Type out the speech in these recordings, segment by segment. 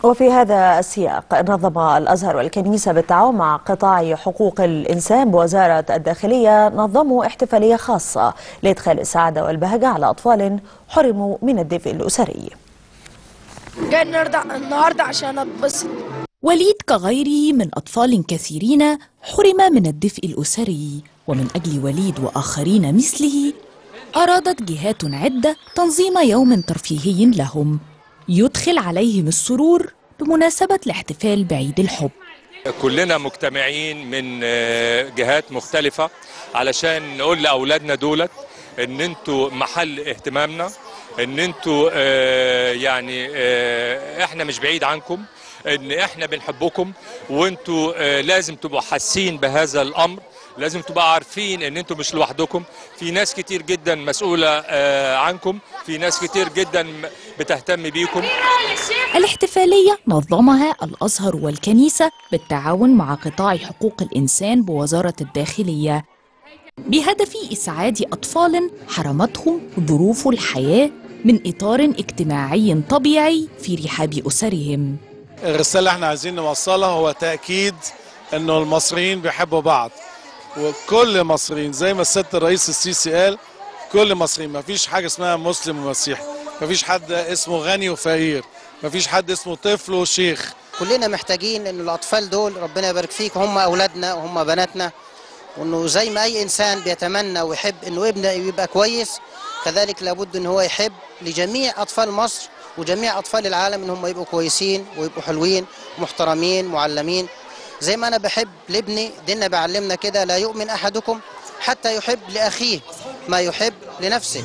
وفي هذا السياق نظم الأزهر والكنيسة بالتعاون مع قطاع حقوق الإنسان بوزارة الداخلية نظموا احتفالية خاصة لإدخال السعادة والبهجة على أطفال حرموا من الدفء الأسري جاي النهارده النهارده عشان اتبسط وليد كغيره من أطفال كثيرين حرم من الدفء الأسري ومن أجل وليد وآخرين مثله أرادت جهات عدة تنظيم يوم ترفيهي لهم يدخل عليهم السرور بمناسبة الاحتفال بعيد الحب كلنا مجتمعين من آه، جهات مختلفة علشان نقول لأولادنا دولت إن أنتوا محل اهتمامنا إن أنتوا آه، يعني آه، إحنا مش بعيد عنكم إن إحنا بنحبكم وأنتوا آه، لازم تبقوا حاسين بهذا الأمر لازم تبقوا عارفين ان انتوا مش لوحدكم في ناس كتير جدا مسؤولة آه، عنكم في ناس كتير جدا بتهتم بيكم الاحتفالية نظمها الأزهر والكنيسة بالتعاون مع قطاع حقوق الإنسان بوزارة الداخلية بهدف إسعاد أطفال حرمتهم ظروف الحياة من إطار اجتماعي طبيعي في رحاب أسرهم الرسالة اللي احنا عايزين نوصلها هو تأكيد انه المصريين بيحبوا بعض وكل مصريين زي ما السيد الرئيس السيسي قال كل مصريين ما فيش حاجة اسمها مسلم ومسيحي ما فيش حد اسمه غني وفقير ما فيش حد اسمه طفل وشيخ كلنا محتاجين ان الاطفال دول ربنا يبارك فيك هم اولادنا وهم بناتنا وانه زي ما اي انسان بيتمنى ويحب انه ابنه يبقى كويس كذلك لابد ان هو يحب لجميع اطفال مصر وجميع اطفال العالم ان هم يبقوا كويسين ويبقوا حلوين محترمين معلمين زي ما انا بحب لابني ديننا بيعلمنا كده لا يؤمن احدكم حتى يحب لاخيه ما يحب لنفسه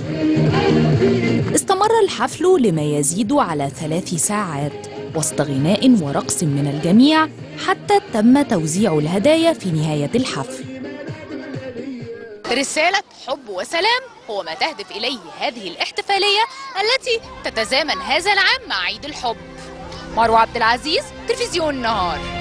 استمر الحفل لما يزيد على ثلاث ساعات وسط غناء ورقص من الجميع حتى تم توزيع الهدايا في نهاية الحفل رسالة حب وسلام هو ما تهدف إليه هذه الاحتفالية التي تتزامن هذا العام مع عيد الحب مروة عبد العزيز تلفزيون النهار